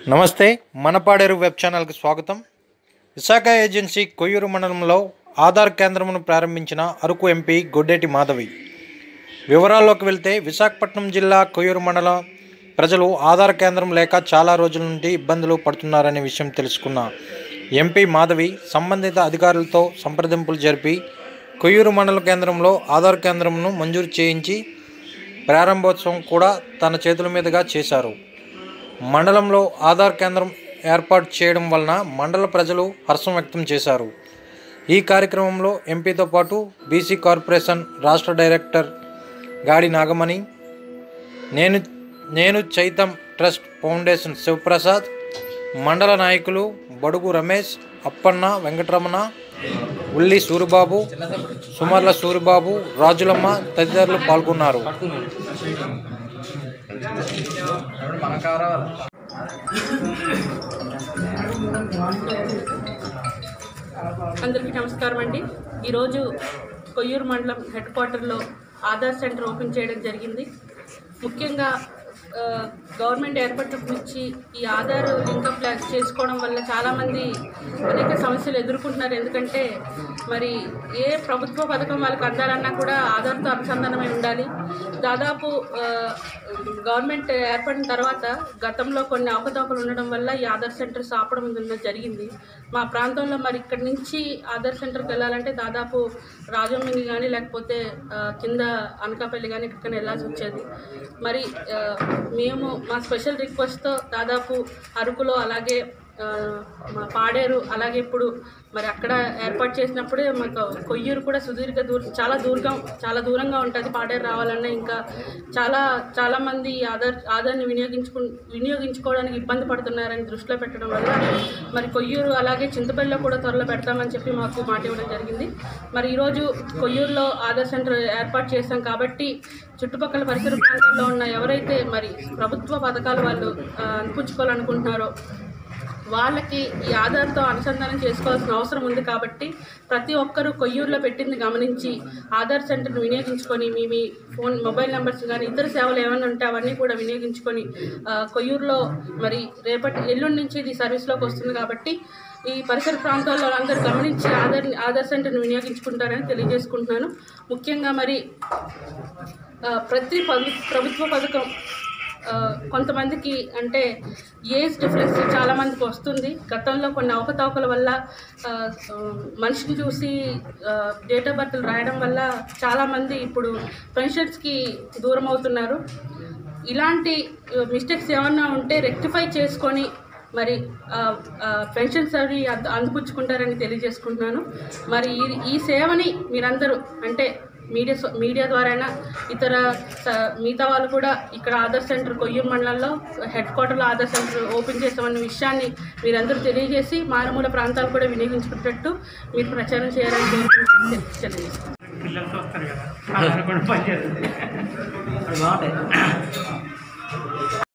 నమస్తే మనపాడేరు వెబ్ ఛానల్కి స్వాగతం విశాఖ ఏజెన్సీ కొయ్యూరు మండలంలో ఆధార్ కేంద్రమును ప్రారంభించిన అరకు ఎంపీ గొడ్డేటి మాధవి వివరాల్లోకి వెళ్తే విశాఖపట్నం జిల్లా కొయ్యూరు మండలం ప్రజలు ఆధార్ కేంద్రం లేక చాలా రోజుల నుండి ఇబ్బందులు పడుతున్నారనే విషయం తెలుసుకున్న ఎంపీ మాధవి సంబంధిత అధికారులతో సంప్రదింపులు జరిపి కొయ్యూరు మండల కేంద్రంలో ఆధార్ కేంద్రంను మంజూరు చేయించి ప్రారంభోత్సవం కూడా తన చేతుల మీదుగా చేశారు మండలంలో ఆధార్ కేంద్రం ఏర్పాటు చేయడం వలన మండల ప్రజలు హర్షం వ్యక్తం చేశారు ఈ కార్యక్రమంలో ఎంపీతో పాటు బీసీ కార్పొరేషన్ రాష్ట్ర డైరెక్టర్ గాడి నాగమణి నేను నేను చైతం ట్రస్ట్ ఫౌండేషన్ శివప్రసాద్ మండల నాయకులు బడుగు రమేష్ అప్పన్న వెంకటరమణ ఉల్లి సూరిబాబు సుమర్ల సూరిబాబు రాజులమ్మ తదితరులు పాల్గొన్నారు అందరికీ నమస్కారం అండి ఈరోజు కొయ్యూరు మండలం హెడ్ క్వార్టర్లో ఆధార్ సెంటర్ ఓపెన్ చేయడం జరిగింది ముఖ్యంగా ఆ, గవర్నమెంట్ ఏర్పడినప్పటి నుంచి ఈ ఆధార్ లింకప్ లా- చేసుకోవడం వల్ల చాలామంది అనేక సమస్యలు ఎదుర్కొంటున్నారు ఎందుకంటే మరి ఏ ప్రభుత్వ పథకం వాళ్ళకి అందాలన్నా కూడా ఆధార్తో అనుసంధానమై ఉండాలి దాదాపు ఆ, గవర్నమెంట్ ఏర్పడిన తర్వాత గతంలో కొన్ని అవకతవకలు ఉండడం వల్ల ఈ ఆధార్ సెంటర్స్ ఆపడం అనేది జరిగింది మా ప్రాంతంలో మరి ఇక్కడి నుంచి ఆధార్ సెంటర్కి వెళ్ళాలంటే దాదాపు రాజమండ్రి కానీ లేకపోతే ఆ, కింద అనకాపల్లి కానీ ఇక్కడికైనా వెళ్ళాల్సి వచ్చేది మరి ఆ, మేము మా స్పెషల్ రిక్వెస్ట్తో దాదాపు అరకులో అలాగే ఆ, మా పాడేరు అలాగే ఇప్పుడు మరి అక్కడ ఏర్పాటు చేసినప్పుడే మాకు కొయ్యూరు కూడా సుదీర్ఘ దూరం చాలా దూరంగా చాలా దూరంగా ఉంటుంది పాడేరు రావాలన్నా ఇంకా చాలా చాలామంది ఈ ఆధార్ ఆధార్ని వినియోగించుకు వినియోగించుకోవడానికి ఇబ్బంది పడుతున్నారని దృష్టిలో పెట్టడం వల్ల మరి కొయ్యూరు అలాగే చింతపల్లిలో కూడా త్వరలో పెడతామని చెప్పి మాకు మాట ఇవ్వడం జరిగింది మరి ఈరోజు కొయ్యూరులో ఆధార్ సెంటర్ ఏర్పాటు చేశాం కాబట్టి చుట్టుపక్కల పరిసర ప్రాంతాల్లో ఉన్న ఎవరైతే మరి ప్రభుత్వ పథకాలు వాళ్ళు ఆ, అందిపుచ్చుకోవాలనుకుంటున్నారో వాళ్ళకి ఈ ఆధార్తో అనుసంధానం చేసుకోవాల్సిన అవసరం ఉంది కాబట్టి ప్రతి ఒక్కరూ కొయ్యూరులో పెట్టింది గమనించి ఆధార్ సెంటర్ను వినియోగించుకొని మీ మీ ఫోన్ మొబైల్ నెంబర్స్ కానీ ఇతర సేవలు ఏమైనా ఉంటే అవన్నీ కూడా వినియోగించుకొని ఆ, కొయ్యూరులో మరి రేపటి ఎల్లుండి నుంచి ఇది సర్వీస్లోకి వస్తుంది కాబట్టి ఈ పరిసర ప్రాంతాల్లో అందరూ గమనించి ఆధార్ ఆధార్ సెంటర్ను వినియోగించుకుంటారని తెలియజేసుకుంటున్నాను ముఖ్యంగా మరి ఆ, ప్రతి పదు- ప్రభుత్వ పథకం ఆ, కొంతమందికి అంటే ఏజ్ డిఫరెన్స్ చాలా మందికి వస్తుంది గతంలో కొన్ని అవకతవకల వల్ల ఆ, ఆ, మనిషిని చూసి డేట్ ఆఫ్ బర్త్లు రాయడం వల్ల చాలామంది ఇప్పుడు పెన్షన్స్కి దూరం అవుతున్నారు ఇలాంటి మిస్టేక్స్ ఏమన్నా ఉంటే రెక్టిఫై చేసుకొని మరి పెన్షన్స్ అవి అంద- అందిపుచ్చుకుంటారని తెలియజేసుకుంటున్నాను మరి ఈ ఈ సేవని మీరందరూ అంటే మీడియా సో- మీడియా ద్వారానా ఇతర స- మిగతా వాళ్ళు కూడా ఇక్కడ ఆధార్ సెంటర్ కొయ్యూరు మండలంలో హెడ్ క్వార్టర్లో ఆధార్ సెంటర్ ఓపెన్ చేస్తామన్న విషయాన్ని మీరందరూ తెలియజేసి మారుమూల ప్రాంతాలు కూడా వినియోగించుకునేటట్టు మీరు ప్రచారం చేయాలని కోరుకుంటూ తెలియజేస్తాను పిల్లలతో వస్తారు కదా ఆధార్ కూడా పనిచేస్తుంది అది బాగుంటాయి